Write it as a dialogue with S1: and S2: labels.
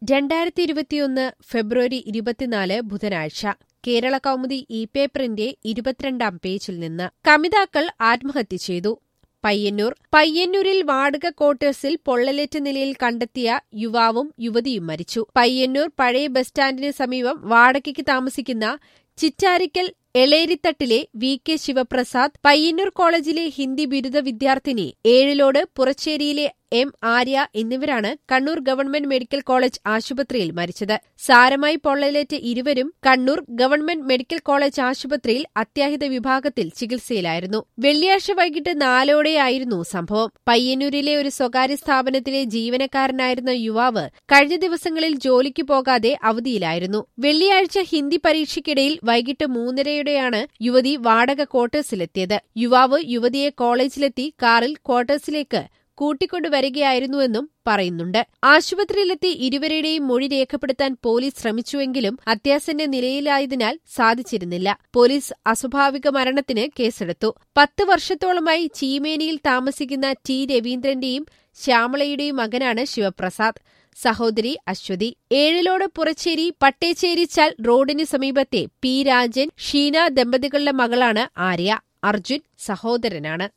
S1: രണ്ടായിരത്തി ഇരുപത്തിയൊന്ന് ഫെബ്രുവരി ഇരുപത്തിനാല് ബുധനാഴ്ച കേരള കൗമുദി ഇ പേപ്പറിന്റെ ഇരുപത്തിരണ്ടാം പേജിൽ നിന്ന് കമിതാക്കൾ ആത്മഹത്യ ചെയ്തു പയ്യന്നൂർ പയ്യന്നൂരിൽ വാടക ക്വാർട്ടേഴ്സിൽ പൊള്ളലേറ്റ നിലയിൽ കണ്ടെത്തിയ യുവാവും യുവതിയും മരിച്ചു പയ്യന്നൂർ പഴയ ബസ് സ്റ്റാൻഡിന് സമീപം വാടകയ്ക്ക് താമസിക്കുന്ന ചിറ്റാരിക്കൽ എളേരിത്തട്ടിലെ വി കെ ശിവപ്രസാദ് പയ്യന്നൂർ കോളേജിലെ ഹിന്ദി ബിരുദ വിദ്യാർത്ഥിനി ഏഴിലോട് പുറച്ചേരിയിലെ എം ആര്യ എന്നിവരാണ് കണ്ണൂർ ഗവൺമെന്റ് മെഡിക്കൽ കോളേജ് ആശുപത്രിയിൽ മരിച്ചത് സാരമായി പൊള്ളലേറ്റ് ഇരുവരും കണ്ണൂർ ഗവൺമെന്റ് മെഡിക്കൽ കോളേജ് ആശുപത്രിയിൽ അത്യാഹിത വിഭാഗത്തിൽ ചികിത്സയിലായിരുന്നു വെള്ളിയാഴ്ച വൈകിട്ട് നാലോടെയായിരുന്നു സംഭവം പയ്യന്നൂരിലെ ഒരു സ്വകാര്യ സ്ഥാപനത്തിലെ ജീവനക്കാരനായിരുന്ന യുവാവ് കഴിഞ്ഞ ദിവസങ്ങളിൽ ജോലിക്ക് പോകാതെ അവധിയിലായിരുന്നു വെള്ളിയാഴ്ച ഹിന്ദി പരീക്ഷയ്ക്കിടയിൽ വൈകിട്ട് മൂന്നരയോടെയാണ് യുവതി വാടക ക്വാർട്ടേഴ്സിലെത്തിയത് യുവാവ് യുവതിയെ കോളേജിലെത്തി കാറിൽ ക്വാർട്ടേഴ്സിലേക്ക് കൂട്ടിക്കൊണ്ടുവരികയായിരുന്നുവെന്നും പറയുന്നുണ്ട് ആശുപത്രിയിലെത്തി ഇരുവരുടെയും മൊഴി രേഖപ്പെടുത്താൻ പോലീസ് ശ്രമിച്ചുവെങ്കിലും അത്യാസന്ന നിലയിലായതിനാൽ സാധിച്ചിരുന്നില്ല പോലീസ് അസ്വാഭാവിക മരണത്തിന് കേസെടുത്തു പത്ത് വർഷത്തോളമായി ചീമേനിയിൽ താമസിക്കുന്ന ടി രവീന്ദ്രന്റെയും ശ്യാമളയുടെയും മകനാണ് ശിവപ്രസാദ് സഹോദരി അശ്വതി ഏഴിലോട് പുറച്ചേരി പട്ടേച്ചേരിച്ചാൽ റോഡിന് സമീപത്തെ പി രാജൻ ഷീന ദമ്പതികളുടെ മകളാണ് ആര്യ അർജുൻ സഹോദരനാണ്